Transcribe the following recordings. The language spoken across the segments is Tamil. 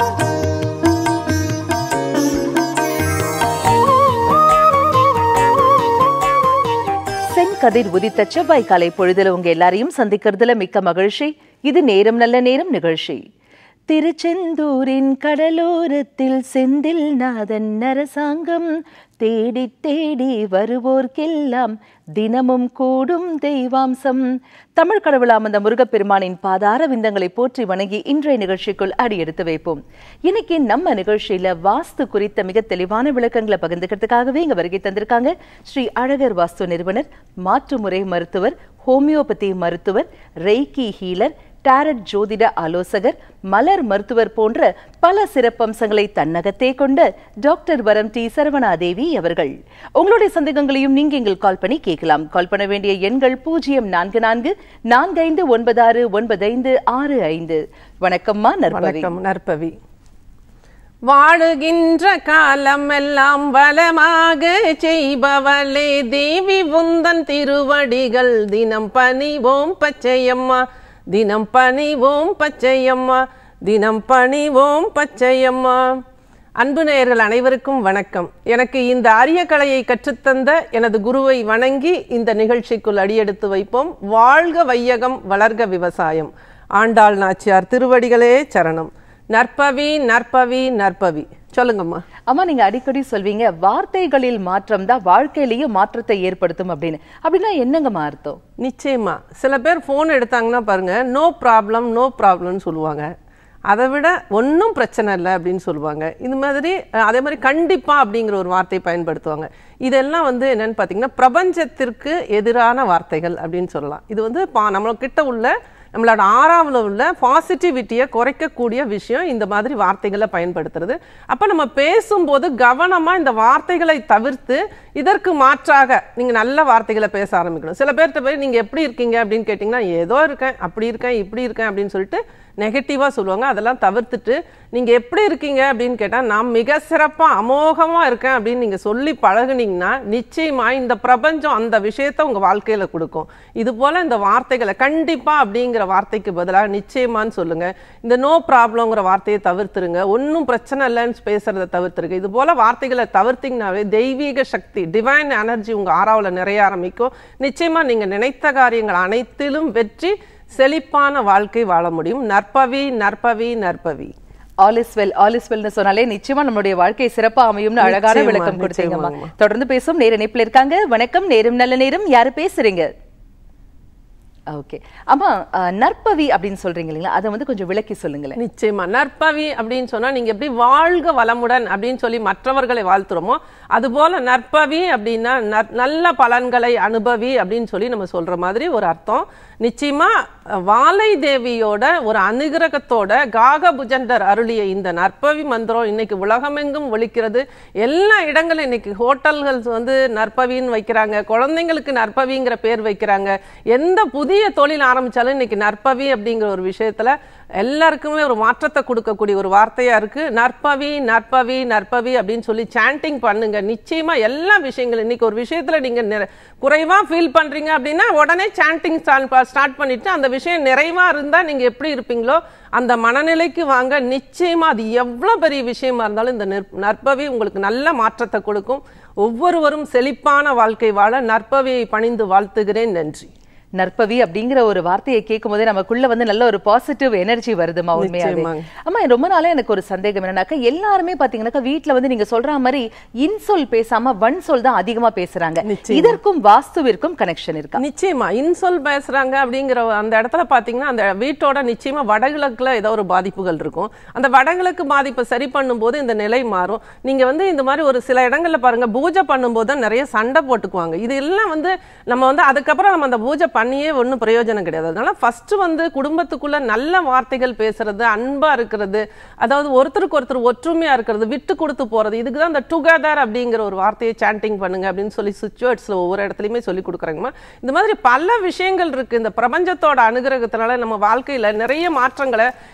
செங்கதிர் உதித்த செவ்வாய் காலை பொழுதுல உங்க எல்லாரையும் சந்திக்கிறதுல மிக்க மகிழ்ச்சி இது நேரம் நல்ல நேரம் நிகழ்ச்சி திருச்செந்தூரின் கடலோரத்தில் செந்தில் நாதன் அரசாங்கம் தேடி தேடி வருவோர்க்கெல்லாம் தினமும் கூடும் தெய்வாம்சம் தமிழ் கடவுளாம் அந்த முருகப்பெருமானின் பாதார விந்தங்களை போற்றி வணங்கி இன்றைய நிகழ்ச்சிக்குள் அடியெடுத்து வைப்போம் இன்னைக்கு நம்ம நிகழ்ச்சியில வாஸ்து குறித்த மிக தெளிவான விளக்கங்களை பகிர்ந்துக்கிறதுக்காகவே இங்க வருகை தந்திருக்காங்க ஸ்ரீ அழகர் வாஸ்து நிறுவனர் மாற்றுமுறை மருத்துவர் ஹோமியோபதி மருத்துவர் ரெய்கி ஹீலர் டாரட் ஜோதிட ஆலோசகர் மலர் மருத்துவர் போன்ற பல சிறப்பம்சங்களை தன்னகத்தே கொண்ட டாக்டர் வரம் டி சரவணாதேவி அவர்கள் உங்களுடைய சந்தேகங்களையும் நீங்க எங்கள் கால் பண்ணி கேட்கலாம் கால் பண்ண வேண்டிய எண்கள் பூஜ்ஜியம் நான்கு நான்கு நான்கு ஐந்து ஒன்பது ஆறு ஒன்பது ஐந்து ஆறு ஐந்து வணக்கம்மா நற்பவி வணக்கம் நற்பவி வாழுகின்ற காலம் எல்லாம் வளமாக செய்பவளே தேவி உந்தன் திருவடிகள் தினம் பணிவோம் பச்சையம்மா தினம் பணிவோம் பச்சையம்மா தினம் பணிவோம் பச்சையம்மா அன்பு நேயர்கள் அனைவருக்கும் வணக்கம் எனக்கு இந்த அரிய கலையை கற்றுத்தந்த எனது குருவை வணங்கி இந்த நிகழ்ச்சிக்குள் அடியெடுத்து வைப்போம் வாழ்க வையகம் வளர்க விவசாயம் ஆண்டாள் நாச்சியார் திருவடிகளே சரணம் நற்பவி நற்பவி நற்பவி சொல்லுங்கம்மா அம்மா நீங்க அடிக்கடி சொல்வீங்க வார்த்தைகளில் மாற்றம் தான் வாழ்க்கையிலேயே மாற்றத்தை ஏற்படுத்தும் அப்படின்னு அப்படின்னா என்னங்கம்மா அர்த்தம் நிச்சயமா சில பேர் ஃபோன் எடுத்தாங்கன்னா பாருங்க நோ ப்ராப்ளம் நோ ப்ராப்ளம்னு சொல்லுவாங்க அதை விட ஒன்றும் பிரச்சனை இல்லை அப்படின்னு சொல்லுவாங்க இந்த மாதிரி அஹ், அதே மாதிரி கண்டிப்பா அப்படிங்கிற ஒரு வார்த்தை பயன்படுத்துவாங்க இதெல்லாம் வந்து என்னன்னு பார்த்தீங்கன்னா பிரபஞ்சத்திற்கு எதிரான வார்த்தைகள் அப்படின்னு சொல்லலாம் இது வந்து பா நம்மக்கிட்ட உள்ள நம்மளோட ஆறாவில் உள்ள பாசிட்டிவிட்டியை குறைக்கக்கூடிய விஷயம் இந்த மாதிரி வார்த்தைகளை பயன்படுத்துறது அப்போ நம்ம பேசும்போது கவனமாக இந்த வார்த்தைகளை தவிர்த்து இதற்கு மாற்றாக நீங்கள் நல்ல வார்த்தைகளை பேச ஆரம்பிக்கணும் சில பேர்கிட்ட போய் நீங்கள் எப்படி இருக்கீங்க அப்படின்னு கேட்டிங்கன்னா ஏதோ இருக்கேன் அப்படி இருக்கேன் இப்படி இருக்கேன் அப்படின்னு சொல்லிட்டு நெகட்டிவாக சொல்லுவாங்க அதெல்லாம் தவிர்த்துட்டு நீங்கள் எப்படி இருக்கீங்க அப்படின்னு கேட்டால் நான் மிக சிறப்பாக அமோகமாக இருக்கேன் அப்படின்னு நீங்கள் சொல்லி பழகுனீங்கன்னா நிச்சயமாக இந்த பிரபஞ்சம் அந்த விஷயத்த உங்கள் வாழ்க்கையில் கொடுக்கும் இது போல் இந்த வார்த்தைகளை கண்டிப்பாக அப்படிங்கிற வார்த்தைக்கு பதிலாக நிச்சயமான்னு சொல்லுங்கள் இந்த நோ ப்ராப்ளங்கிற வார்த்தையை தவிர்த்துருங்க ஒன்றும் பிரச்சனை இல்லைன்னு பேசுறதை தவிர்த்துருங்க இது போல் வார்த்தைகளை தவிர்த்தீங்கனாவே தெய்வீக சக்தி டிவைன் எனர்ஜி உங்கள் ஆறாவில் நிறைய ஆரம்பிக்கும் நிச்சயமாக நீங்கள் நினைத்த காரியங்கள் அனைத்திலும் வெற்றி செழிப்பான வாழ்க்கை வாழ முடியும் நற்பவி நற்பவி நற்பவி all is well all is வெல்னு சொன்னாலே நிச்சயமா நம்மளுடைய வாழ்க்கை சிறப்பா அமையும்னு அழகான நிச்சயமா, விளக்கம் கொடுத்தீங்கம்மா நிச்சயமாங்கம்மா. தொடர்ந்து பேசும் நேர இணைப்புல இருக்காங்க வணக்கம் நேரம் நல்ல நேரம் யாரு பேசுறீங்க ஓகே அம்மா அஹ், நற்பவி அப்படின்னு சொல்றீங்க இல்லைங்களா அதை வந்து கொஞ்சம் விளக்கி சொல்லுங்களேன் நிச்சயமா நற்பவி அப்படின்னு சொன்னா நீங்க எப்படி வாழ்க வளமுடன் அப்படின்னு சொல்லி மற்றவர்களை வாழ்த்துறோமோ அதுபோல நற்பவி அப்படின்னா நற்- நல்ல பலன்களை அனுபவி அப்படின்னு சொல்லி நம்ம சொல்ற மாதிரி ஒரு அர்த்தம் நிச்சயமா அஹ், வாலை தேவியோட ஒரு அனுகிரகத்தோட காக புஜண்டர் அருளிய இந்த நற்பவி மந்திரம் இன்னைக்கு உலகமெங்கும் ஒலிக்கிறது எல்லா இடங்களும் இன்னைக்கு ஹோட்டல்கள் வந்து நற்பவின்னு வைக்கிறாங்க குழந்தைங்களுக்கு நற்பவிங்கிற பேர் வைக்கிறாங்க எந்த புதிய தொழில் ஆரம்பிச்சாலும் இன்னைக்கு நற்பவி அப்படிங்கிற ஒரு விஷயத்துல எல்லாருக்குமே ஒரு மாற்றத்தை கொடுக்கக்கூடிய ஒரு வார்த்தையா இருக்கு நற்பவி நற்பவி நற்பவி அப்படின்னு சொல்லி சாண்டிங் பண்ணுங்க நிச்சயமா எல்லா விஷயங்களும் இன்னைக்கு ஒரு விஷயத்துல நீங்க நிறை- குறைவா ஃபீல் பண்றீங்க அப்படின்னா உடனே சாண்டிங் ஸ்டார்ட் பண்ணிட்டு அந்த விஷயம் நிறைவா இருந்தா நீங்க எப்படி இருப்பீங்களோ அந்த மனநிலைக்கு வாங்க நிச்சயமா அது எவ்வளவு பெரிய விஷயமா இருந்தாலும் இந்த நற்ப- நற்பவி உங்களுக்கு நல்ல மாற்றத்தை கொடுக்கும் ஒவ்வொருவரும் செழிப்பான வாழ்க்கை வாழ நற்பவியை பணிந்து வாழ்த்துகிறேன் நன்றி நற்பவி அப்படிங்கிற ஒரு வார்த்தையை கேட்கும் போதே நமக்குள்ள வந்து நல்ல ஒரு பாசிட்டிவ் எனர்ஜி வருதுமா உண்மையாவே நிச்சயமாங்க. அம்மா ரொம்ப நாளா எனக்கு ஒரு சந்தேகம் என்னன்னாக்கா எல்லாருமே பாத்தீங்கன்னாக்கா வீட்ல வந்து நீங்க சொல்ற மாதிரி இன்சொல் பேசாம வன் சொல் தான் அதிகமா பேசுறாங்க நிச்சயமா. இதற்கும் வாஸ்துவிற்கும் கனெக்ஷன் இருக்கா நிச்சயமா இன்சொல் பேசுறாங்க அப்படிங்கிற அந்த இடத்துல பாத்தீங்கன்னா அந்த வீட்டோட நிச்சயமா வடகிழக்குல ஏதோ ஒரு பாதிப்புகள் இருக்கும் அந்த வடகிழக்கு பாதிப்பை சரி பண்ணும்போது இந்த நிலை மாறும் நீங்க வந்து இந்த மாதிரி ஒரு சில இடங்கள்ல பாருங்க பூஜை பண்ணும்போது தான் நிறைய சண்டை போட்டுக்குவாங்க இது எல்லாம் வந்து நம்ம வந்து அதுக்கப்புறம் நம்ம அந்த பூஜை பண்ணியே ஒன்றும் பிரயோஜனம் கிடையாது அதனால ஃபர்ஸ்ட் வந்து குடும்பத்துக்குள்ள நல்ல வார்த்தைகள் பேசுறது அன்பா இருக்கிறது அதாவது ஒருத்தருக்கு ஒருத்தர் ஒற்றுமையா இருக்கிறது விட்டு கொடுத்து போறது இதுக்கு தான் இந்த டுகெதர் அப்படிங்கிற ஒரு வார்த்தையை சாண்டிங் பண்ணுங்க அப்படின்னு சொல்லி சுச்சுவேட்ஸ்ல ஒவ்வொரு இடத்துலையுமே சொல்லி கொடுக்குறாங்கம்மா இந்த மாதிரி பல விஷயங்கள் இருக்கு இந்த பிரபஞ்சத்தோட அனுகிரகத்தினால நம்ம வாழ்க்கையில நிறைய மாற்றங்களை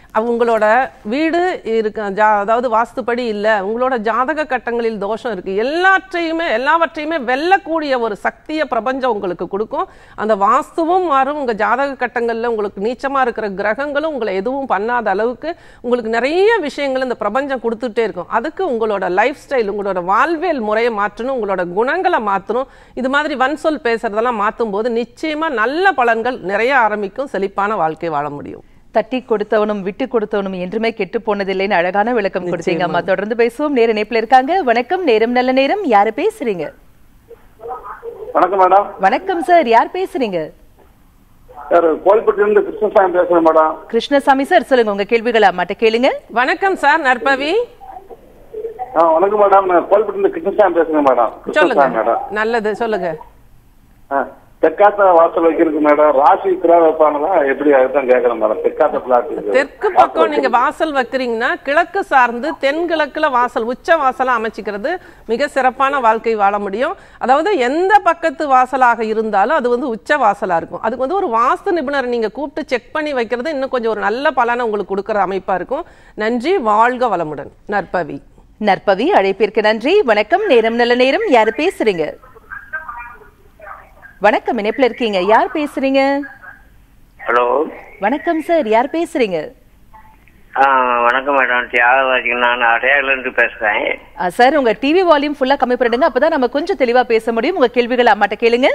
அவ- உங்களோட வீடு இருக்கு ஜா அதாவது வாஸ்துப்படி இல்லை உங்களோட ஜாதக கட்டங்களில் தோஷம் இருக்கு எல்லாற்றையுமே எல்லாவற்றையுமே வெல்லக்கூடிய ஒரு சக்தியை பிரபஞ்சம் உங்களுக்கு கொடுக்கும் அந்த வாஸ்துவும் மாறும் உங்க ஜாதக கட்டங்கள்ல உங்களுக்கு நீச்சமா இருக்கிற கிரகங்களும் உங்களை எதுவும் பண்ணாத அளவுக்கு உங்களுக்கு நிறைய விஷயங்கள் இந்த பிரபஞ்சம் கொடுத்துட்டே இருக்கும் அதுக்கு உங்களோட லைஃப் ஸ்டைல் உங்களோட வாழ்வியல் முறையை மாற்றணும் உங்களோட குணங்களை மாற்றணும் இது மாதிரி வன் சொல் பேசுறதெல்லாம் மாற்றும் போது நிச்சயமா நல்ல பலன்கள் நிறைய ஆரம்பிக்கும் செழிப்பான வாழ்க்கை வாழ முடியும் தட்டி கொடுத்தவனும் விட்டு கொடுத்தவனும் என்றுமே கெட்டு போனதில்லைன்னு அழகான விளக்கம் கொடுத்தீங்க அம்மா தொடர்ந்து பேசுவோம் நேர இணைப்புல இருக்காங்க வணக்கம் நேரம் நல்ல நேரம் யாரு பேசுறீங்க வணக்கம் மேடம் வணக்கம் சார் யார் பேசுறீங்க சார் கோல்பட்டிலிருந்து கிருஷ்ணசாமி பேசுறேன் மேடம் கிருஷ்ணசாமி சார் சொல்லுங்க உங்க கேள்விகளை அம்மாட்ட கேளுங்க வணக்கம் சார் நற்பவி ஆ வணக்கம் மேடம் நான் கோல்பட்டிலிருந்து கிருஷ்ணசாமி பேசுறேன் மேடம் சொல்லுங்க கிருஷ்ணசாமி மேடம் நல்லது சொல்லுங்க ஆ, தெற்காத்த வாசல் வைக்கிறதுக்கு மேடம் ராசி கிரா வைப்பாங்களா எப்படி அதுதான் கேட்கறேன் மேடம் தெற்காத்த பிளாட் தெற்கு பக்கம் நீங்க வாசல் வைக்கிறீங்கன்னா கிழக்கு சார்ந்து தென்கிழக்குல வாசல் உச்ச வாசலா அமைச்சிக்கிறது மிக சிறப்பான வாழ்க்கை வாழ முடியும் அதாவது எந்த பக்கத்து வாசலாக இருந்தாலும் அது வந்து உச்ச வாசலா இருக்கும் அதுக்கு வந்து ஒரு வாஸ்து நிபுணரை நீங்க கூப்பிட்டு செக் பண்ணி வைக்கிறது இன்னும் கொஞ்சம் ஒரு நல்ல பலனை உங்களுக்கு கொடுக்குற அமைப்பா இருக்கும் நன்றி வாழ்க வளமுடன் நற்பவி நற்பவி அழைப்பிற்கு நன்றி வணக்கம் நேரம் நல்ல நேரம் யாரு பேசுறீங்க வணக்கம் இணைப்புல இருக்கீங்க யார் பேசுறீங்க ஹலோ வணக்கம் சார் யார் பேசுறீங்க ஆ வணக்கம் மேடம் தியாகராஜ் நான் அடையாளருந்து பேசுகிறேன் ஆ, சார் உங்க டிவி வால்யூம் ஃபுல்லா கம்மி பண்ணிடுங்க அப்பதான் நம்ம கொஞ்சம் தெளிவா பேச முடியும் உங்க கேள்விகளை அம்மாட்ட கேளுங்க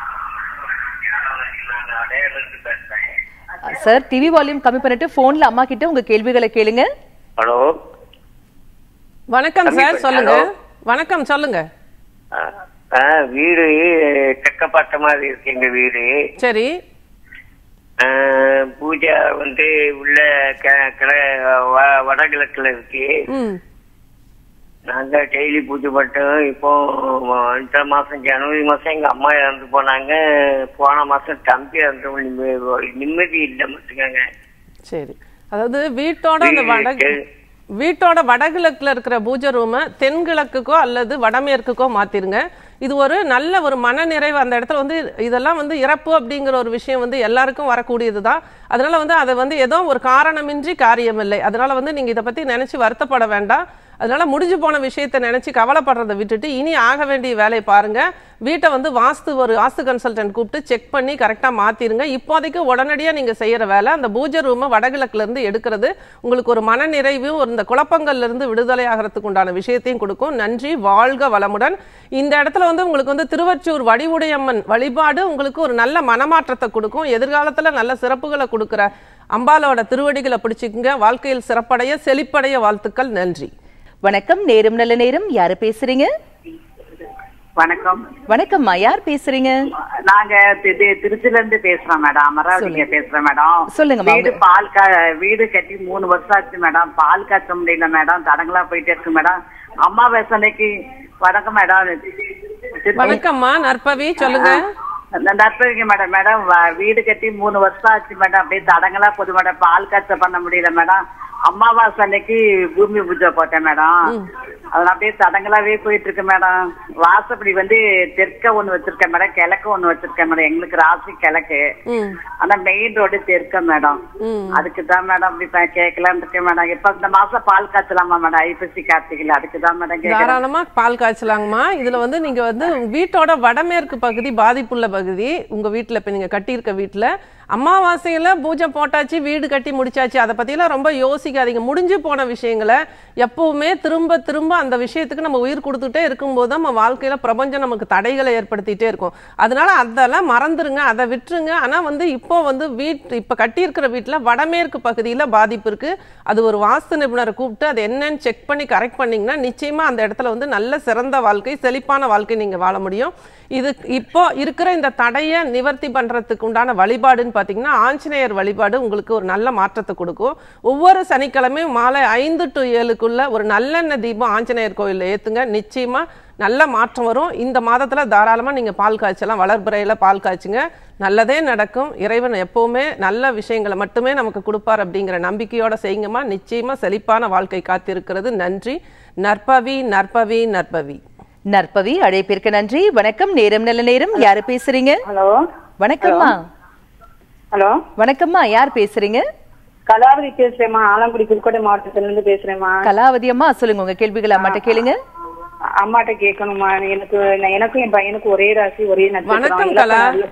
நான் அடையாளருந்து பேசுகிறேன் ஆ, சார் டிவி வால்யூம் கம்மி பண்ணிட்டு போன்ல அம்மா கிட்ட உங்க கேள்விகளை கேளுங்க ஹலோ வணக்கம் சார் கம்மி சொல்லுங்க ஹலோ. வணக்கம் சொல்லுங்க ஆ, ஆ வீடு தெற்க பார்த்த மாதிரி இருக்கு எங்க வீடு சரி ஆ, பூஜை வந்து உள்ள க- கிழ- வ- வடகிழக்குல இருக்கு ம் நாங்க டெய்லி பூஜை பண்ணிட்டோம் இப்போ இந்த மாசம் ஜனவரி மாசம் எங்க அம்மா இறந்து போனாங்க போன மாசம் தம்பி இறந்து நிம்மதி- நிம்மதி இல்லை மட்டுங்க சரி அதாவது வீட்டோட அந்த வீடு வட இருக்கு. வீட்டோட வடகிழக்குல இருக்கிற பூஜை ரூமை தென்கிழக்குக்கோ அல்லது வடமேற்குக்கோ மாத்திருங்க இது ஒரு நல்ல ஒரு மனநிறைவு அந்த இடத்துல வந்து இதெல்லாம் வந்து இறப்பு அப்படிங்கிற ஒரு விஷயம் வந்து எல்லாருக்கும் வரக்கூடியதுதான் அதனால வந்து அதை வந்து ஏதோ ஒரு காரணமின்றி காரியம் இல்லை அதனால வந்து நீங்க இதை பத்தி நினைச்சு வருத்தப்பட வேண்டாம் அதனால முடிஞ்சு போன விஷயத்தை நினைச்சு கவலைப்படுறதை விட்டுட்டு இனி ஆக வேண்டிய வேலையை பாருங்க வீட்டை வந்து வாஸ்து ஒரு வாஸ்து கன்சல்டன்ட் கூப்பிட்டு செக் பண்ணி கரெக்டாக மாத்திருங்க இப்போதைக்கு உடனடியாக நீங்க செய்யற வேலை அந்த பூஜை ரூமை வடகிழக்குல இருந்து எடுக்கிறது உங்களுக்கு ஒரு மன நிறைவும் ஒரு இந்த குழப்பங்கள்ல இருந்து விடுதலை ஆகிறதுக்கு உண்டான விஷயத்தையும் கொடுக்கும் நன்றி வாழ்க வளமுடன் இந்த இடத்துல வந்து உங்களுக்கு வந்து திருவச்சூர் வடிவுடையம்மன் வழிபாடு உங்களுக்கு ஒரு நல்ல மனமாற்றத்தை கொடுக்கும் எதிர்காலத்துல நல்ல சிறப்புகளை கொடுக்குற அம்பாலோட திருவடிகளை பிடிச்சிக்கங்க வாழ்க்கையில் சிறப்படைய செழிப்படைய வாழ்த்துக்கள் நன்றி வணக்கம் நேரம் நல்ல நேரம் யாரு பேசுறீங்க வணக்கம் வணக்கம்மா யார் பேசுறீங்க நாங்க தி- தி- திருச்சில இருந்து பேசுறோம் மேடம் அமராவதிங்க பேசுறேன் மேடம் சொல்லுங்கம்மா. வீடு பால் கா வீடு கட்டி மூணு வருஷம் ஆச்சு மேடம் பால் காய்ச்ச முடியல மேடம் தடங்களா போயிட்டே இருக்கு மேடம் அம்மாவாசை அன்னைக்கு வணக்கம் மேடம் திருச்சி- வணக்கம்மா நற்பவி சொல்லுங்க ந- நற்பவிங்க மேடம் மேடம் வ- வீடு கட்டி மூணு வருஷம் ஆச்சு மேடம் அப்படியே தடங்களா போகுது மேடம் பால் காய்ச்ச பண்ண முடியல மேடம் அம்மாவாசை அன்னைக்கு பூமி பூஜை போட்டேன் மேடம் அதெல்லாம் அப்படியே தடங்களாவே போயிட்டு இருக்கு மேடம் வாசப்படி வந்து தெற்க ஒண்ணு வச்சிருக்கேன் மேடம் கிழக்க ஒண்ணு வச்சிருக்கேன் மேடம் எங்களுக்கு ராசி கிழக்கு ம் ஆனா மெயின் ரோடு தெற்க மேடம் ம் அதுக்கு தான் மேடம் இப்படி ப- கேட்கலாம்னு இருக்கேன் மேடம் இப்ப இந்த மாசம் பால் காய்ச்சலாமா மேடம் ஐப்பசி கார்த்திகைல அதுக்கு தான் மேடம் கேட்கறேன் தாராளமா பால் காய்ச்சலாங்கம்மா இதுல வந்து நீங்க வந்து வீட்டோட வடமேற்கு பகுதி பாதிப்புள்ள பகுதி உங்க வீட்டுல இப்ப நீங்க கட்டியிருக்க வீட்டுல அமாவாசையில பூஜை போட்டாச்சு வீடு கட்டி முடிச்சாச்சு அதை பத்தியெல்லாம் ரொம்ப யோசிக்காதீங்க முடிஞ்சு போன விஷயங்களை எப்பவுமே திரும்ப திரும்ப அந்த விஷயத்துக்கு நம்ம உயிர் கொடுத்துட்டே இருக்கும்போது நம்ம வாழ்க்கையில பிரபஞ்சம் நமக்கு தடைகளை ஏற்படுத்திட்டே இருக்கும் அதனால அதெல்லாம் மறந்துருங்க அதை விட்டுருங்க ஆனா வந்து இப்போ வந்து வீட் இப்ப கட்டியிருக்கிற வீட்டுல வடமேற்கு பகுதியில பாதிப்பு இருக்கு அது ஒரு வாஸ்து நிபுணரை கூப்பிட்டு அது என்னன்னு செக் பண்ணி கரெக்ட் பண்ணீங்கன்னா நிச்சயமா அந்த இடத்துல வந்து நல்ல சிறந்த வாழ்க்கை செழிப்பான வாழ்க்கை நீங்க வாழ முடியும் இது இப்போ இருக்கிற இந்த தடையை நிவர்த்தி பண்றதுக்கு உண்டான வழிபாடுன்னு பார்த்தீங்கன்னா ஆஞ்சநேயர் வழிபாடு உங்களுக்கு ஒரு நல்ல மாற்றத்தை கொடுக்கும் ஒவ்வொரு சனிக்கிழமையும் மாலை ஐந்து டு ஏழுக்குள்ள ஒரு நல்லெண்ணெய் தீபம் ஆஞ்சநேயர் கோயிலில் ஏத்துங்க நிச்சயமா நல்ல மாற்றம் வரும் இந்த மாதத்துல தாராளமா நீங்க பால் காய்ச்சலாம் வளர்பிறையில பால் காய்ச்சுங்க நல்லதே நடக்கும் இறைவன் எப்பவுமே நல்ல விஷயங்களை மட்டுமே நமக்கு கொடுப்பார் அப்படிங்கிற நம்பிக்கையோட செய்யுங்கம்மா நிச்சயமா செழிப்பான வாழ்க்கை காத்திருக்கிறது நன்றி நற்பவி நற்பவி நற்பவி நற்பவி அழைப்பிற்கு நன்றி வணக்கம் நேரம் நல்ல நேரம் யாரு பேசுறீங்க ஹலோ வணக்கம்மா ஹலோ வணக்கம்மா யார் பேசுறீங்க கலாவதி பேசுறேம்மா ஆலங்குடி புதுக்கோட்டை மாவட்டத்துல இருந்து பேசுறேம்மா கலாவதி அம்மா சொல்லுங்க உங்க கேள்விகளை அம்மாட்ட கேளுங்க அம்மாட்ட கேட்கணுமா எனக்கு நான் எனக்கும் என் பையனுக்கும் ஒரே ராசி ஒரே நட்சத்திரம் வணக்கம், இலக்கணம் கலா. நல்ல-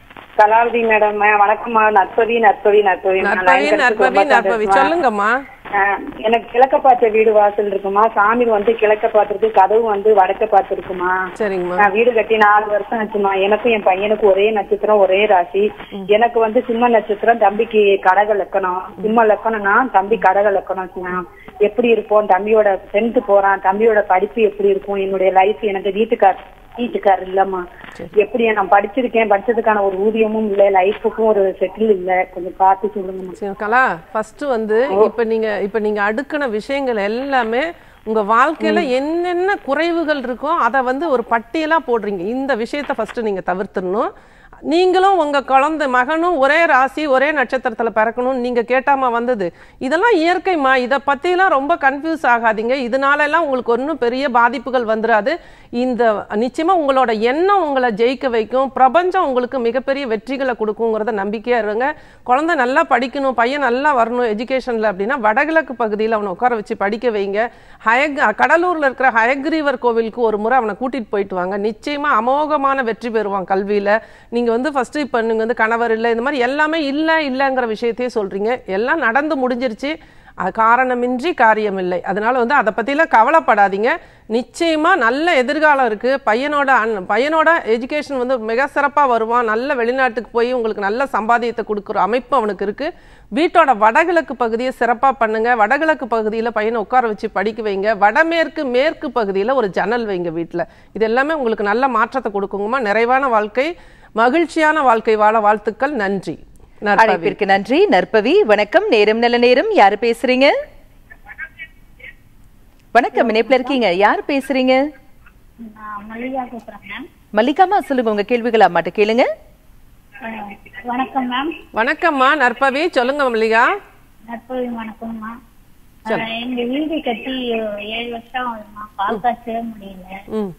கலாவதி மேடம் வணக்கம்மா நற்பவி நற்பவி நற்பவி நான் நற்பவி line நற்பவி கிடைச்சதுக்கு ரொம்ப நற்பவி சந்தோஷமா. சொல்லுங்கம்மா ஆஹ் எனக்கு கிழக்க பார்த்த வீடு வாசல் இருக்குமா சாமி வந்து கிழக்க பார்த்திருக்கு கதவு வந்து வடக்க பார்த்திருக்குமா சரிங்கம்மா நான் வீடு கட்டி நாலு வருஷம் ஆச்சுமா எனக்கும் என் பையனுக்கும் ஒரே நட்சத்திரம் ஒரே ராசி எனக்கு வந்து சிம்ம நட்சத்திரம் தம்பிக்கு கடக லக்கணம் சிம்ம லக்கணம்னா தம்பி கடக லக்கணம் சின்ன. எப்படி இருப்போம் தம்பியோட டென்த் போறான் தம்பியோட படிப்பு எப்படி இருக்கும் என்னுடைய லைஃப் எனக்கு வீட்டுக்கார் வீட்டுக்கார் இல்லம்மா எப்படி நான் படிச்சிருக்கேன் படிச்சதுக்கான ஒரு ஊதியமும் இல்ல லைஃபுக்கும் ஒரு செட்டில் இல்ல கொஞ்சம் பார்த்து சொல்லுங்கம்மா சரி, கலா ஃபர்ஸ்ட் வந்து இப்ப நீங்க இப்ப நீங்க அடுக்கின விஷயங்கள் எல்லாமே உங்க வாழ்க்கையில என்னென்ன குறைவுகள் இருக்கோ அதை வந்து ஒரு பட்டியலா போடுறீங்க இந்த விஷயத்த ஃபர்ஸ்ட் நீங்க தவிர்த்துடணும் நீங்களும் உங்க குழந்தை மகனும் ஒரே ராசி ஒரே நட்சத்திரத்துல பிறக்கணும்னு நீங்க கேட்டாமா வந்தது இதெல்லாம் இயற்கைமா இதை பத்திலாம் ரொம்ப கன்ஃபியூஸ் ஆகாதீங்க இதனால எல்லாம் உங்களுக்கு ஒன்றும் பெரிய பாதிப்புகள் வந்துடாது இந்த நிச்சயமா உங்களோட எண்ணம் உங்களை ஜெயிக்க வைக்கும் பிரபஞ்சம் உங்களுக்கு மிகப்பெரிய வெற்றிகளை கொடுக்குங்கிறத நம்பிக்கையா இருங்க குழந்தை நல்லா படிக்கணும் பையன் நல்லா வரணும் எஜுகேஷன்ல அப்படின்னா வடகிழக்கு பகுதியில் அவனை உட்கார வச்சு படிக்க வைங்க ஹயக் கடலூர்ல இருக்கிற ஹயக்ரீவர் கோவிலுக்கு ஒரு முறை அவனை கூட்டிட்டு போயிட்டு வாங்க நிச்சயமா அமோகமான வெற்றி பெறுவான் கல்வியில நீங்க வந்து ஃபர்ஸ்ட் இப்போ நீங்க வந்து கணவர் இல்லை இந்த மாதிரி எல்லாமே இல்லை இல்லைங்கிற விஷயத்தையே சொல்றீங்க எல்லாம் நடந்து முடிஞ்சிருச்சு அது காரணமின்றி காரியமில்லை அதனால வந்து அதை பற்றிலாம் கவலைப்படாதீங்க நிச்சயமா நல்ல எதிர்காலம் இருக்கு பையனோட அன் பையனோட எஜுகேஷன் வந்து மிக சிறப்பா வருவான் நல்ல வெளிநாட்டுக்கு போய் உங்களுக்கு நல்ல சம்பாதியத்தை கொடுக்குற அமைப்பு அவனுக்கு இருக்கு வீட்டோட வடகிழக்கு பகுதியை சிறப்பா பண்ணுங்க வடகிழக்கு பகுதியில் பையனை உட்கார வச்சு படிக்க வைங்க வடமேற்கு மேற்கு பகுதியில் ஒரு ஜன்னல் வைங்க வீட்டில் இது எல்லாமே உங்களுக்கு நல்ல மாற்றத்தை கொடுக்குங்கம்மா நிறைவான வாழ்க்கை மகிழ்ச்சியான வாழ்க்கை வாழ வாழ்த்துக்கள் நன்றி நற்பவி. அழைப்பிற்கு நன்றி நற்பவி வணக்கம் நேரம் நல்ல நேரம் யாரு பேசுறீங்க வணக்கம் இணைப்புல இருக்கீங்க யார் பேசுறீங்க நான் மல்லிகா பேசுறேன் மேம் மல்லிகாமா சொல்லுங்க உங்க கேள்விகளை அம்மாட்ட கேளுங்க அஹ் வணக்கம் மேம் வணக்கம்மா நற்பவி சொல்லுங்க மல்லிகா நற்பவி வணக்கம்மா அஹ் எங்க வீடு கட்டி ஏழு வருஷம் ஆகுதுமா பால் காய்ச்சவே முடியல ம்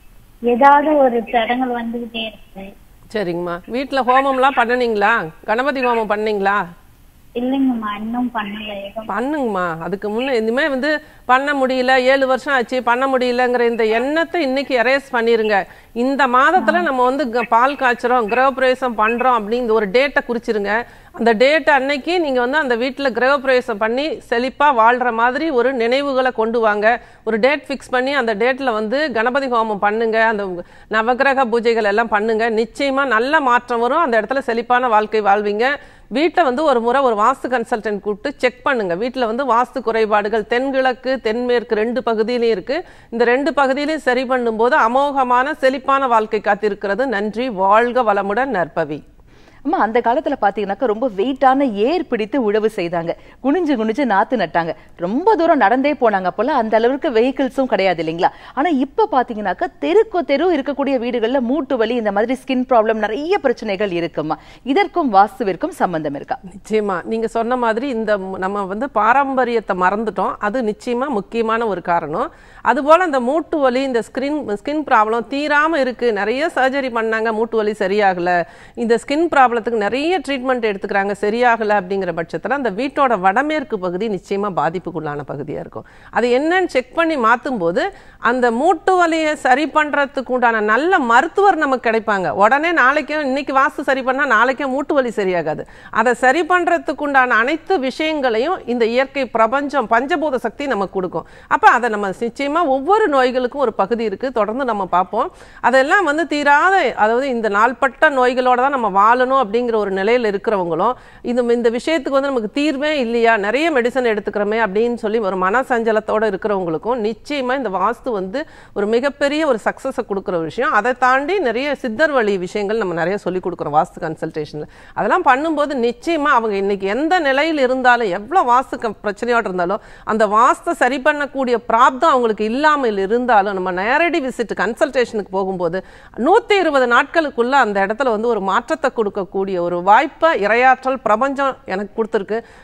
ஏதாவது ஒரு தடங்கள் வந்துகிட்டே இருக்கு சரிங்கம்மா வீட்டில் ஹோமம்லாம் பண்ணனீங்களா கணபதி ஹோமம் பண்ணீங்களா இல்லைங்கம்மா இன்னும் பண்ணல ஏதோ பண்ணுங்கம்மா அதுக்கு முன்னே இனிமே வந்து பண்ண முடியல ஏழு வருஷம் ஆச்சு பண்ண முடியலங்கிற இந்த எண்ணத்தை இன்னைக்கு எரேஸ் பண்ணிருங்க இந்த மாதத்துல நம்ம வந்து க- பால் காய்ச்சறோம் கிரகப்பிரவேசம் பண்றோம் அப்படின்னு ஒரு டேட்டை குறிச்சிருங்க அந்த டேட் அன்னைக்கு நீங்க வந்து அந்த வீட்டுல கிரகப்பிரவேசம் பண்ணி செழிப்பா வாழ்ற மாதிரி ஒரு நினைவுகளை கொண்டு வாங்க ஒரு டேட் ஃபிக்ஸ் பண்ணி அந்த டேட்ல வந்து கணபதி ஹோமம் பண்ணுங்க அந்த நவகிரக பூஜைகள் எல்லாம் பண்ணுங்க நிச்சயமா நல்ல மாற்றம் வரும் அந்த இடத்துல செழிப்பான வாழ்க்கை வாழ்வீங்க வீட்டை வந்து ஒரு முறை ஒரு வாஸ்து கன்சல்டன்ட் கூப்பிட்டு செக் பண்ணுங்க வீட்டில் வந்து வாஸ்து குறைபாடுகள் தென்கிழக்கு தென்மேற்கு ரெண்டு பகுதியிலையும் இருக்கு இந்த ரெண்டு பகுதியிலையும் சரி பண்ணும்போது அமோகமான செழிப்பான வாழ்க்கை காத்திருக்கிறது நன்றி வாழ்க வளமுடன் நற்பவி அம்மா அந்த காலத்துல பாத்தீங்கன்னாக்கா ரொம்ப வெயிட்டான ஏர் பிடித்து உழவு செய்தாங்க குனிஞ்சு குனிஞ்சு நாத்து நட்டாங்க ரொம்ப தூரம் நடந்தே போனாங்க அப்போல்லாம் அந்த அளவுக்கு வெஹிக்கிள்ஸும் கிடையாது இல்லைங்களா ஆனா இப்ப பாத்தீங்கன்னாக்கா தெருக்கு தெரு இருக்கக்கூடிய வீடுகள்ல மூட்டு வலி இந்த மாதிரி ஸ்கின் ப்ராப்ளம் நிறைய பிரச்சனைகள் இருக்குமா இதற்கும் வாஸ்துவிற்கும் சம்பந்தம் இருக்கா நிச்சயமா நீங்க சொன்ன மாதிரி இந்த ம- நம்ம வந்து பாரம்பரியத்தை மறந்துட்டோம் அது நிச்சயமா முக்கியமான ஒரு காரணம் அதுபோல இந்த மூட்டு வலி இந்த ஸ்கின் ஸ்கின் ப்ராப்ளம் தீராம இருக்கு நிறைய சர்ஜரி பண்ணாங்க மூட்டு வலி சரியாகல இந்த ஸ்கின் ப்ராப்ளத்துக்கு நிறைய ட்ரீட்மெண்ட் எடுத்துக்கிறாங்க சரியாகல அப்படிங்கிற பட்சத்துல அந்த வீட்டோட வடமேற்கு பகுதி நிச்சயமா பாதிப்புக்குள்ளான பகுதியா இருக்கும் அது என்னன்னு செக் பண்ணி மாத்தும் போது அந்த மூட்டு வலியை சரி பண்றதுக்கு உண்டான நல்ல மருத்துவர் நமக்கு கிடைப்பாங்க உடனே நாளைக்கும் இன்னைக்கு வாஸ்து சரி பண்ணா நாளைக்கே மூட்டு வலி சரியாகாது அதை சரி பண்றதுக்கு உண்டான அனைத்து விஷயங்களையும் இந்த இயற்கை பிரபஞ்சம் பஞ்சபூத சக்தி நமக்கு கொடுக்கும் அப்ப அதை நம்ம நிச்சயமா ஒவ்வொரு நோய்களுக்கும் ஒரு பகுதி இருக்கு தொடர்ந்து நம்ம பார்ப்போம் அதெல்லாம் வந்து தீராத அதாவது இந்த நாள்பட்ட நோய்களோட தான் நம்ம வாழணும் அப்படிங்கிற ஒரு நிலையில இருக்கிறவங்களும் இந்த இந்த விஷயத்துக்கு வந்து நமக்கு தீர்வே இல்லையா நிறைய மெடிசன் எடுத்துக்கிறோமே அப்படின்னு சொல்லி ஒரு மன சஞ்சலத்தோட இருக்கிறவங்களுக்கும் நிச்சயமா இந்த வாஸ்து வந்து ஒரு மிகப்பெரிய ஒரு சக்சஸை கொடுக்குற ஒரு விஷயம் அதை தாண்டி நிறைய சித்தர் வழி விஷயங்கள் நம்ம நிறைய சொல்லி கொடுக்குறோம் வாஸ்து கன்சல்டேஷன்ல அதெல்லாம் பண்ணும்போது நிச்சயமா அவங்க இன்னைக்கு எந்த நிலையில் இருந்தாலும் எவ்வளவு வாஸ்து க- பிரச்சனையோட இருந்தாலும் அந்த வாஸ்தை சரி பண்ணக்கூடிய பிராப்தம் அவங்களுக்கு இல்லாமல் இருந்தாலும் நம்ம நேரடி விசிட் கன்சல்டேஷனுக்கு போகும்போது நூத்தி இருபது நாட்களுக்குள்ள அந்த இடத்துல வந்து ஒரு மாற்றத்தை கொடுக்கக்கூடிய ஒரு வாய்ப்பை இரையாற்றல் பிரபஞ்சம் எனக்கு கொடுத்துருக்கு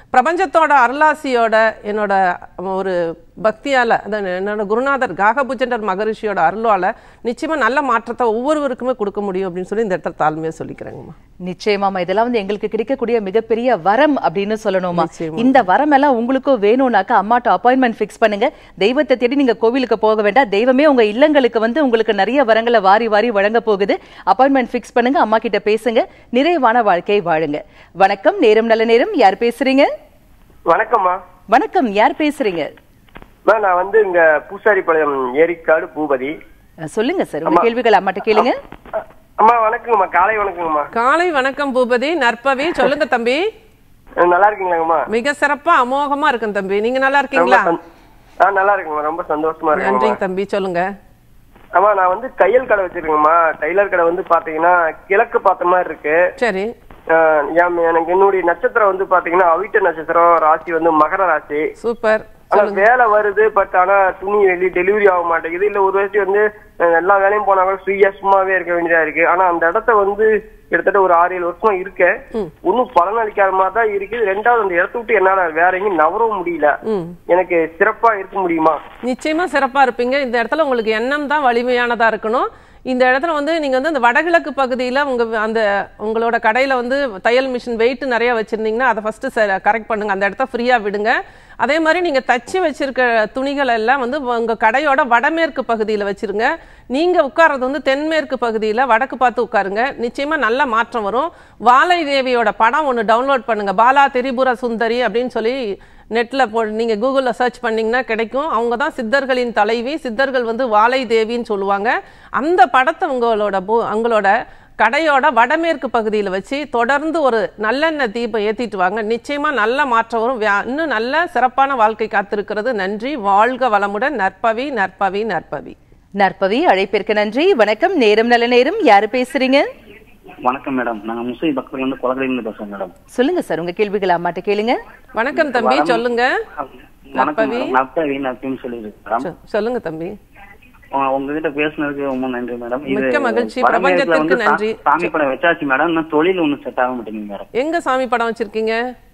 பிரபஞ்சத்தோட அருளாசியோட என்னோட ஒரு பக்தியால் அதான் என்னோட குருநாதர் காகபுஜண்டர் மகரிஷியோட அருளால் நிச்சயமாக நல்ல மாற்றத்தை ஒவ்வொருவருக்குமே கொடுக்க முடியும் அப்படின்னு சொல்லி இந்த இடத்துல தாழ்மையாக சொல்லிக்கிறேங்கம்மா நிச்சயமாமா இதெல்லாம் வந்து எங்களுக்கு கிடைக்கக்கூடிய மிகப்பெரிய வரம் அப்படின்னு சொல்லணுமா நிச்சயமா. இந்த வரம் எல்லாம் உங்களுக்கும் வேணும்னாக்கா அம்மாட்ட அப்பாயின்மெண்ட் ஃபிக்ஸ் பண்ணுங்க தெய்வத்தை தேடி நீங்க கோவிலுக்கு போக வேண்டாம் தெய்வமே உங்க இல்லங்களுக்கு வந்து உங்களுக்கு நிறைய வரங்களை வாரி வாரி வழங்க போகுது அப்பாயின்மெண்ட் ஃபிக்ஸ் பண்ணுங்க அம்மா கிட்ட பேசுங்க நிறைவான வாழ்க்கையை வாழுங்க வணக்கம் நேரம் நல்ல நேரம் யார் பேசுறீங்க வணக்கம்மா வணக்கம் யார் பேசுறீங்க அம்மா, நான் வந்து இங்க பூசாரிப்பாளையம் ஏரிக்காடு பூபதி அஹ், சொல்லுங்க சார் உங்க கேள்விகள் அம்மாட்ட கேளுங்க அ- அம்மா வணக்கங்கம்மா காலை வணக்கங்கம்மா காலை வணக்கம் பூபதி நற்பவி சொல்லுங்க தம்பி அஹ் நல்லா இருக்கீங்களாங்கம்மா மிக சிறப்பா அமோகமா இருக்கும் தம்பி நீங்க நல்லா ரொம்ப இருக்கீங்களா சந்- ஆ நல்லா இருக்குங்கம்மா ரொம்ப சந்தோஷமா இருக்குங்கம்மா நன்றிங்க தம்பி சொல்லுங்க அம்மா நான் வந்து தையல் கடை வச்சிருக்கேங்கம்மா டைலர் கடை வந்து பாத்தீங்கன்னா கிழக்கு பார்த்த மாதிரி இருக்கு சரி அஹ் என் எனக்கு என்னுடைய நட்சத்திரம் வந்து பாத்தீங்கன்னா அவிட்ட நட்சத்திரம் ராசி வந்து மகர ராசி சூப்பர் ஆனா வேலை வருது பட் ஆனா துணி வெளி டெலிவரி ஆக மாட்டேங்குது இல்ல ஒரு வருஷம் வந்து அஹ், எல்லா வேலையும் போனா கூட ஃப்ரீயா சும்மாவே இருக்க வேண்டியதா இருக்கு ஆனா அந்த இடத்த வந்து கிட்டத்தட்ட ஒரு ஆறு ஏழு வருஷமா இருக்கேன் ஒன்னும் பலன் அளிக்காத மாதிரி தான் இருக்குது ரெண்டாவது அந்த இடத்த விட்டு என்னால வேற எங்கேயும் நவரவும் முடியல ம் எனக்கு சிறப்பா இருக்க முடியுமா நிச்சயமா சிறப்பா இருப்பீங்க இந்த இடத்துல உங்களுக்கு எண்ணம் தான் வலிமையானதா இருக்கணும் இந்த இடத்துல வந்து நீங்க வந்து அந்த வடகிழக்கு பகுதியில உங்க அந்த உங்களோட கடையில வந்து தையல் மிஷின் வெயிட் நிறைய வச்சிருந்தீங்கன்னா அதை ஃபர்ஸ்ட் கரெக்ட் பண்ணுங்க அந்த இடத்த ஃப்ரீயா விடுங்க அதே மாதிரி நீங்க தச்சு வச்சிருக்க துணிகள் எல்லாம் வந்து உங்க கடையோட வடமேற்கு பகுதியில வச்சிருங்க நீங்க உட்கார்றது வந்து தென்மேற்கு பகுதியில வடக்கு பார்த்து உட்காருங்க நிச்சயமா நல்ல மாற்றம் வரும் வாழை தேவியோட படம் ஒன்று டவுன்லோட் பண்ணுங்க பாலா திரிபுர சுந்தரி அப்படின்னு சொல்லி நெட்டில் போ நீங்கள் கூகுளில் சர்ச் பண்ணிங்கன்னா கிடைக்கும் அவங்க தான் சித்தர்களின் தலைவி சித்தர்கள் வந்து வாழை தேவின்னு சொல்லுவாங்க அந்த படத்தை உங்களோட பு- உங்களோட கடையோட வடமேற்கு பகுதியில் வச்சு தொடர்ந்து ஒரு நல்லெண்ணெய் தீபம் ஏற்றிட்டு வாங்க நிச்சயமாக நல்ல மாற்றம் வரும் வியா- இன்னும் நல்ல சிறப்பான வாழ்க்கை காத்திருக்கிறது நன்றி வாழ்க வளமுடன் நற்பவி நற்பவி நற்பவி நற்பவி அழைப்பிற்கு நன்றி வணக்கம் நேரம் நல்ல நேரம் யாரு பேசுறீங்க வணக்கம் மேடம் நாங்க முஸ்லீம் பக்கத்துல இருந்து குலகரையிலிருந்து பேசுறோம் மேடம் சொல்லுங்க சார் உங்க கேள்விகள் அம்மாட்ட கேளுங்க வணக்கம் தம்பி சொல்லுங்க வணக்கம் நற்பவி. மேடம் நற்பவி நப்பின்னு சொல்லியிருக்கு மேடம் சொ- சொல்லுங்க தம்பி உங்க- உங்ககிட்ட பேசுனதுக்கு ரொம்ப நன்றி மேடம் இது மிக்க மகிழ்ச்சி. வடமேற்குல பிரபஞ்சத்திற்கு வந்து சா- நன்றி. சாமி படம் வச்சாச்சு மேடம் இன்னும் தொழில் ஒண்ணும் செட் ஆக மாட்டேங்குது மேடம் எங்க சாமி படம் வச்சிருக்கீங்க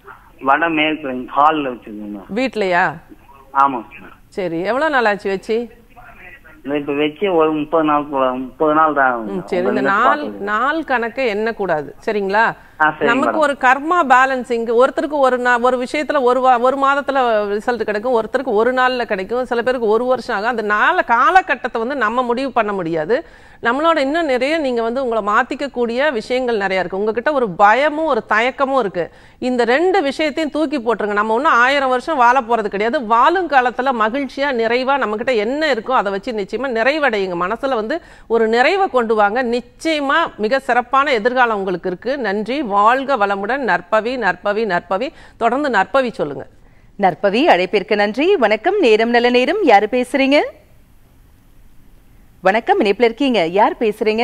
வடமேற்கு ஹால்ல வச்சிருக்கீங்க மேடம் வீட்லயா ஆமா மேடம் சரி எவ்வளவு நாள் ஆச்சு வச்சு இது இப்ப வச்சு ஒரு முப்பது நாள் போல முப்பது நாள் தான் ஆகுது ம், மேடம். சரி இந்த உங்க நாள் இதுல நாள் கணக்கை எண்ணக்கூடாது சரிங்களா ஆ, சரிங்க நமக்கு மேடம். ஒரு கர்மா பேலன்சிங் ஒருத்தருக்கு ஒரு நா- ஒரு விஷயத்துல ஒரு வா- ஒரு மாதத்துல ரிசல்ட் கிடைக்கும் ஒருத்தருக்கு ஒரு நாள்ல கிடைக்கும் சில பேருக்கு ஒரு வருஷம் ஆகும் அந்த நாள காலகட்டத்தை வந்து நம்ம முடிவு பண்ண முடியாது நம்மளோட இன்னும் நிறைய நீங்க வந்து உங்களை மாத்திக்கக்கூடிய விஷயங்கள் நிறைய இருக்கு உங்ககிட்ட ஒரு பயமும் ஒரு தயக்கமும் இருக்கு இந்த ரெண்டு விஷயத்தையும் தூக்கி போட்டுருங்க நம்ம ஒன்றும் ஆயிரம் வருஷம் வாழ போறது கிடையாது வாழும் காலத்துல மகிழ்ச்சியா நிறைவா நம்ம கிட்ட என்ன இருக்கோ அதை வச்சு நிச்சயமா நிறைவடையுங்க மனசுல வந்து ஒரு நிறைவை கொண்டு வாங்க நிச்சயமா மிக சிறப்பான எதிர்காலம் உங்களுக்கு இருக்கு நன்றி வாழ்க வளமுடன் நற்பவி நற்பவி நற்பவி தொடர்ந்து நற்பவி சொல்லுங்க நற்பவி அழைப்பிற்கு நன்றி வணக்கம் நேரம் நல்ல நேரம் யாரு பேசுறீங்க வணக்கம் இணைப்புல இருக்கீங்க யார் பேசுறீங்க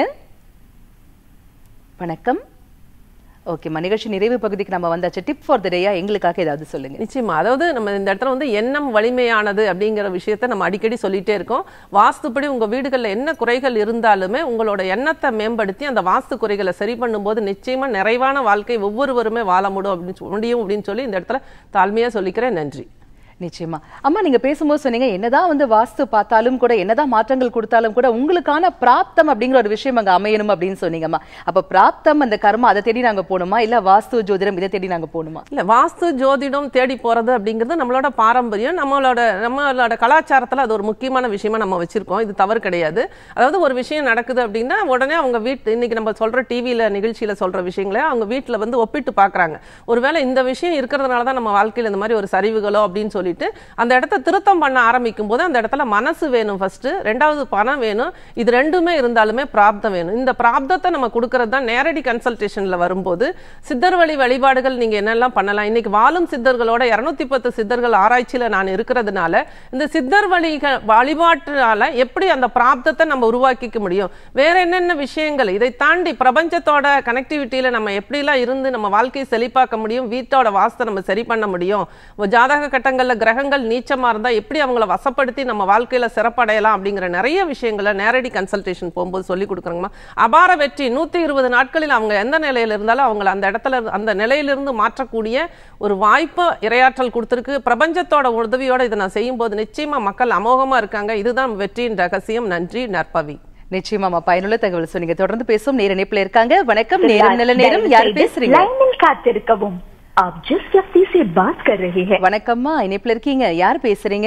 வணக்கம் ஓகே நிகழ்ச்சி நிறைவு பகுதிக்கு நம்ம வந்தாச்சு டிப் ஃபார் த டேயா எங்களுக்காக ஏதாவது சொல்லுங்க நிச்சயமா அதாவது நம்ம இந்த இடத்துல வந்து எண்ணம் வலிமையானது அப்படிங்கிற விஷயத்த நம்ம அடிக்கடி சொல்லிட்டே இருக்கோம் வாஸ்துப்படி உங்க வீடுகள்ல என்ன குறைகள் இருந்தாலுமே உங்களோட எண்ணத்தை மேம்படுத்தி அந்த வாஸ்து குறைகளை சரி பண்ணும்போது நிச்சயமா நிறைவான வாழ்க்கை ஒவ்வொருவருமே வாழ முடியும் அப்படின்னு சொ- முடியும் அப்படின்னு சொல்லி இந்த இடத்துல தாழ்மையா சொல்லிக்கிறேன் நன்றி நிச்சயமா அம்மா நீங்க பேசும்போது சொன்னீங்க என்னதான் வந்து வாஸ்து பார்த்தாலும் கூட என்னதான் மாற்றங்கள் கொடுத்தாலும் கூட உங்களுக்கான பிராப்தம் அப்படிங்கிற ஒரு விஷயம் அங்க அமையணும் அப்படின்னு சொன்னீங்கம்மா அப்ப பிராப்தம் அந்த கர்மா அதை தேடி நாங்க போகணுமா இல்ல வாஸ்து ஜோதிடம் இதை தேடி நாங்க போகணுமா இல்ல வாஸ்து ஜோதிடம் தேடி போறது அப்படிங்கிறது நம்மளோட பாரம்பரியம் நம்மளோட நம்மளோட கலாச்சாரத்துல அது ஒரு முக்கியமான விஷயமா நம்ம வச்சிருக்கோம் இது தவறு கிடையாது அதாவது ஒரு விஷயம் நடக்குது அப்படின்னா உடனே அவங்க வீட்டு இன்னைக்கு நம்ம சொல்ற டிவியில நிகழ்ச்சியில சொல்ற விஷயங்களை அவங்க வீட்டுல வந்து ஒப்பிட்டு பாக்குறாங்க ஒருவேளை இந்த விஷயம் இருக்கிறதுனால தான் நம்ம வாழ்க்கையில இந்த மாதிரி ஒரு சரிவுகளோ அப்படின்னு சொல்லிட்டு அந்த இடத்த திருத்தம் பண்ண ஆரம்பிக்கும் போது அந்த இடத்துல மனசு வேணும் ஃபர்ஸ்ட் ரெண்டாவது பணம் வேணும் இது ரெண்டுமே இருந்தாலுமே பிராப்தம் வேணும் இந்த பிராப்தத்தை நம்ம கொடுக்கறது தான் நேரடி கன்சல்டேஷன்ல வரும்போது சித்தர் வழி வழிபாடுகள் நீங்க என்னெல்லாம் பண்ணலாம் இன்னைக்கு வாழும் சித்தர்களோட இருநூத்தி பத்து சித்தர்கள் ஆராய்ச்சியில நான் இருக்கிறதுனால இந்த சித்தர் வழிகள் வழிபாட்டுனால எப்படி அந்த பிராப்தத்தை நம்ம உருவாக்கிக்க முடியும் வேற என்னென்ன விஷயங்கள் இதை தாண்டி பிரபஞ்சத்தோட கனெக்டிவிட்டியில நம்ம எப்படிலாம் இருந்து நம்ம வாழ்க்கையை செழிப்பாக்க முடியும் வீட்டோட வாஸ்தை நம்ம சரி பண்ண முடியும் ஜாதக கட்டங்கள்ல ஜாதகத்துல கிரகங்கள் நீச்சமா இருந்தா எப்படி அவங்கள வசப்படுத்தி நம்ம வாழ்க்கையில சிறப்படையலாம் அப்படிங்கிற நிறைய விஷயங்களை நேரடி கன்சல்டேஷன் போகும்போது சொல்லி கொடுக்குறாங்கம்மா அபார வெற்றி நூத்தி இருபது நாட்களில் அவங்க எந்த நிலையில இருந்தாலும் அவங்கள அந்த இடத்துல இருந்து- அந்த நிலையிலிருந்து மாற்றக்கூடிய ஒரு வாய்ப்பை இரையாற்றல் கொடுத்துருக்கு பிரபஞ்சத்தோட உதவியோட இதை நான் செய்யும்போது நிச்சயமா மக்கள் அமோகமா இருக்காங்க இதுதான் வெற்றியின் ரகசியம் நன்றி நற்பவி நிச்சயமாமா பயனுள்ள தகவல் சொன்னீங்க தொடர்ந்து பேசும் நேர இணைப்புல இருக்காங்க வணக்கம் நேரம் நல்ல நேரம் யார் பேசுறீங்க लाइन காத்திருக்கவும் आप जिस व्यक्ति से बात कर रहे हैं வணக்கம்மா இணைப்புல இருக்கீங்க யார் பேசுறீங்க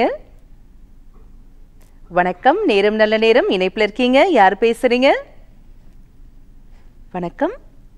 வணக்கம் நேரம் நல்ல நேரம் இணைப்புல இருக்கீங்க யார் பேசுறீங்க வணக்கம்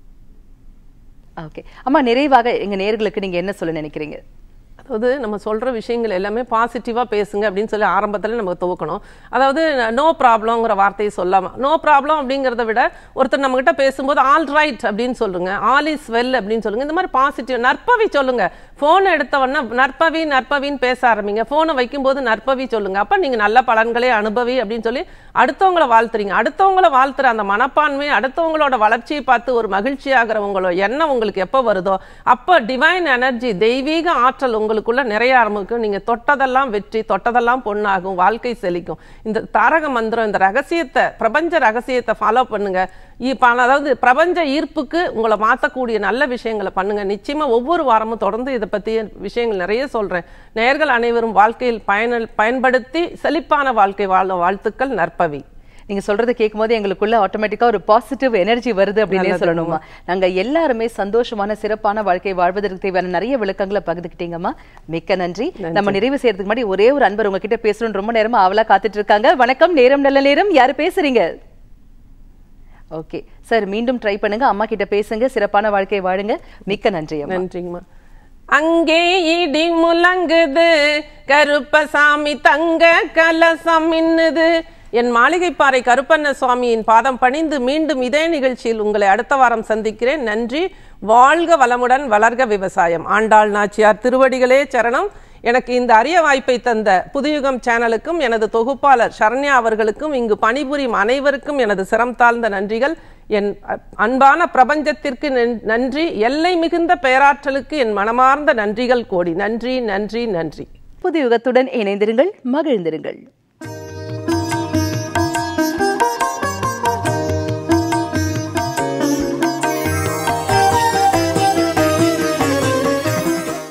ஓகே அம்மா நிறைவாக எங்க நேர்களுக்கு நீங்க என்ன சொல்ல நினைக்கிறீங்க அதாவது நம்ம சொல்ற விஷயங்கள் எல்லாமே பாசிட்டிவா பேசுங்க அப்படின்னு சொல்லி ஆரம்பத்துல நம்ம துவக்கணும் அதாவது நோ ப்ராப்ளம்ங்கிற வார்த்தையை சொல்லாம நோ ப்ராப்ளம் அப்படிங்கிறத விட ஒருத்தர் நம்ம கிட்ட பேசும்போது ஆல் ரைட் அப்படின்னு சொல்லுங்க ஆல் இஸ் வெல் அப்படின்னு சொல்லுங்க இந்த மாதிரி பாசிட்டிவ் நற்பவி சொல்லுங்க போன் எடுத்த உடனே நற்பவி நற்பவின்னு பேச ஆரம்பிங்க போனை வைக்கும்போது நற்பவி சொல்லுங்க அப்ப நீங்க நல்ல பலன்களே அனுபவி அப்படின்னு சொல்லி அடுத்தவங்கள வாழ்த்துறீங்க அடுத்தவங்கள வாழ்த்துற அந்த மனப்பான்மை அடுத்தவங்களோட வளர்ச்சியை பார்த்து ஒரு மகிழ்ச்சியாகிற உங்களோட எண்ணம் உங்களுக்கு எப்போ வருதோ அப்போ டிவைன் எனர்ஜி தெய்வீக ஆற்றல் உங்களுக்குள்ள நிறைய ஆரம்பிக்கும் நீங்க தொட்டதெல்லாம் வெற்றி தொட்டதெல்லாம் பொண்ணாகும் வாழ்க்கை செழிக்கும் இந்த தாரக மந்திரம் இந்த ரகசியத்தை பிரபஞ்ச ரகசியத்தை ஃபாலோ பண்ணுங்க இப்ப அதாவது பிரபஞ்ச ஈர்ப்புக்கு உங்களை மாற்றக்கூடிய நல்ல விஷயங்களை பண்ணுங்க நிச்சயமா ஒவ்வொரு வாரமும் தொடர்ந்து இதை பத்தி விஷயங்கள் நிறைய சொல்றேன் நேர்கள் அனைவரும் வாழ்க்கையில் பயன பயன்படுத்தி செழிப்பான வாழ்க்கை வாழ வாழ்த்துக்கள் நற்பவி நீங்க சொல்றதை கேட்கும்போது எங்களுக்குள்ள ஆட்டோமேட்டிக்கா ஒரு பாசிட்டிவ் எனர்ஜி வருது அப்படின்னே நல்லது. சொல்லணுமா நாங்க எல்லாருமே சந்தோஷமான சிறப்பான வாழ்க்கை வாழ்வதற்கு தேவையான நிறைய விளக்கங்களை பகிர்ந்துக்கிட்டீங்கம்மா மிக்க நன்றி நம்ம நிறைவு செய்யறதுக்கு முன்னாடி ஒரே ஒரு அன்பர் உங்ககிட்ட பேசணும்னு ரொம்ப நேரமா ஆவலா காத்துட்டு இருக்காங்க வணக்கம் நேரம் நல்ல நேரம் யாரு பேசுறீங்க ஓகே சார் மீண்டும் ட்ரை பண்ணுங்க அம்மா கிட்ட பேசுங்க சிறப்பான வாழ்க்கை வாழுங்க மிக்க நன்றி அம்மா நன்றிங்கம்மா அங்கே இடி முழங்குது கருப்பசாமி தங்க கலசம் மின்னுது என் மாளிகைப்பாறை கருப்பண்ண சுவாமியின் பாதம் பணிந்து மீண்டும் இதே நிகழ்ச்சியில் உங்களை அடுத்த வாரம் சந்திக்கிறேன் நன்றி வாழ்க வளமுடன் வளர்க விவசாயம் ஆண்டாள் நாச்சியார் திருவடிகளே சரணம் எனக்கு இந்த அரிய வாய்ப்பை தந்த புதுயுகம் சேனலுக்கும் எனது தொகுப்பாளர் சரண்யா அவர்களுக்கும் இங்கு பணிபுரியும் அனைவருக்கும் எனது சிரம் தாழ்ந்த நன்றிகள் என் அ- அன்பான பிரபஞ்சத்திற்கு நன்- நன்றி எல்லை மிகுந்த பேராற்றலுக்கு என் மனமார்ந்த நன்றிகள் கோடி நன்றி நன்றி நன்றி புது யுகத்துடன் இணைந்திருங்கள் மகிழ்ந்திருங்கள்